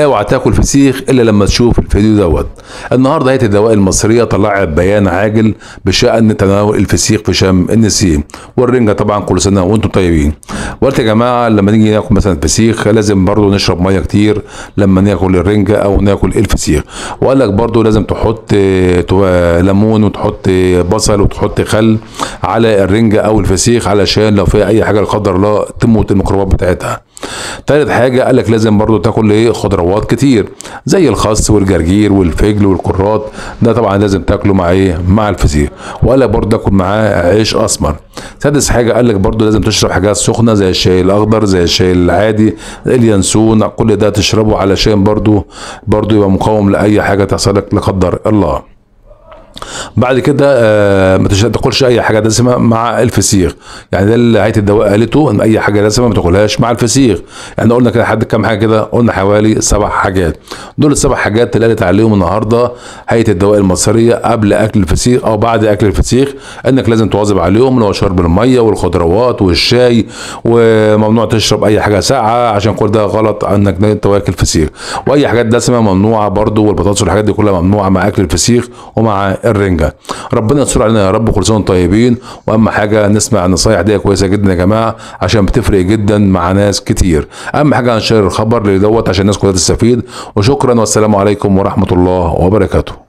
اوعى تاكل فسيخ الا لما تشوف الفيديو دوت النهارده هيئه الدواء المصريه طلعت بيان عاجل بشان تناول الفسيخ في شم النسيم والرنجه طبعا كل سنه وانتم طيبين وقلت يا جماعه لما نيجي ناكل مثلا فسيخ لازم برضو نشرب ميه كتير لما ناكل الرنجه او ناكل الفسيخ وقال لك برضو لازم تحط آه، تو- ليمون وتحط آه، بصل وتحط خل على الرنجه او الفسيخ علشان لو فيها اي حاجه لا قدر الله تموت الميكروبات بتاعتها تالت حاجة قال لك لازم برضو تاكل ايه خضروات كتير زي الخس والجرجير والفجل والكرات ده طبعا لازم تاكله مع ايه مع الفسيخ وقال لك برضو تاكل معاه عيش اسمر سادس حاجة قال لك برضو لازم تشرب حاجات سخنة زي الشاي الاخضر زي الشاي العادي اليانسون كل ده تشربه علشان برضو برضو يبقى مقاوم لاي حاجة تحصل لك لا قدر الله بعد كده آه ما تش- تاكلش اي حاجه دسمه مع الفسيخ يعني ده اللي هيئه الدواء قالته ان اي حاجه دسمه ما تاكلهاش مع الفسيخ يعني قلنا كده حد كام حاجه كده قلنا حوالي سبع حاجات دول السبع حاجات اللي قالت عليهم النهارده هيئه الدواء المصريه قبل اكل الفسيخ او بعد اكل الفسيخ انك لازم تواظب عليهم اللي هو شرب الميه والخضروات والشاي وممنوع تشرب اي حاجه ساقعه عشان كل ده غلط انك انت واكل فسيخ واي حاجات دسمه ممنوعه برضو والبطاطس والحاجات دي كلها ممنوعه مع اكل الفسيخ ومع الرنجه ربنا يستر علينا يا رب كل سنه وانتم طيبين واهم حاجه نسمع النصايح دي كويسه جدا يا جماعه عشان بتفرق جدا مع ناس كتير اهم حاجه نشير الخبر لدوت عشان الناس كلها تستفيد وشكرا والسلام عليكم ورحمه الله وبركاته